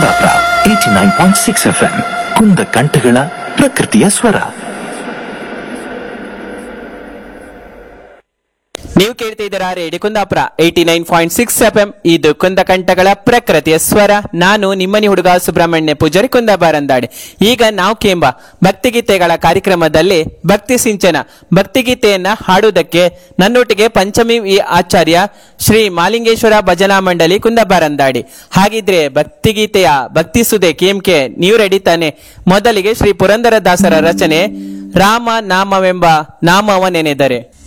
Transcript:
Kundapura eighty nine point six F M ಕುಂದ ಕಂಠಗಳ ಪ್ರಕೃತಿಯ ಸ್ವರ ನೀವು ಕೇಳ್ತಾ ಇದ್ದೀರಾ radio Kundapura eighty nine point six F M ಇದು ಕುಂದ ಕಂಠಗಳ ಪ್ರಕೃತಿಯ ಸ್ವರ ನಾನು ನಿಮ್ಮನಿ ಹುಡುಗ ಸುಬ್ರಹ್ಮಣ್ಯ ಪೂಜಾರಿ ಕುಂದಾಬಾರಂದಾಡೆ ಈಗ ನಾವು ಕೇಂಬ ಭಕ್ತಿಗೀತೆಗಳ ಕಾರ್ಯಕ್ರಮದಲ್ಲಿ ಭಕ್ತಿ ಸಿಂಚನ ಭಕ್ತಿಗೀತೆಯನ್ನ ಹಾಡುವುದಕ್ಕೆ ನನ್ನೊಟ್ಟಿಗೆ ಪಂಚಮಿ ವಿ ಆಚಾರ್ಯ ಶ್ರೀ ಮಾಲಿಂಗೇಶ್ವರ ಭಜನಾ ಮಂಡಳಿ ಕುಂದಾಬಾರಂದಾಡಿ ಹಾಗಿದ್ರೆ ಭಕ್ತಿಗೀತೆಯ ಭಕ್ತಿ ಸುದೆ ಕೇಮ್ಕೆ ನೀವು ರೆಡಿ ತಾನೆ ಮೊದಲಿಗೆ ಶ್ರೀ ಪುರಂದರ ದಾಸರ ರಚನೆ ರಾಮ ನಾಮವೆಂಬ ನಾಮವ ನೆನೆದರೆ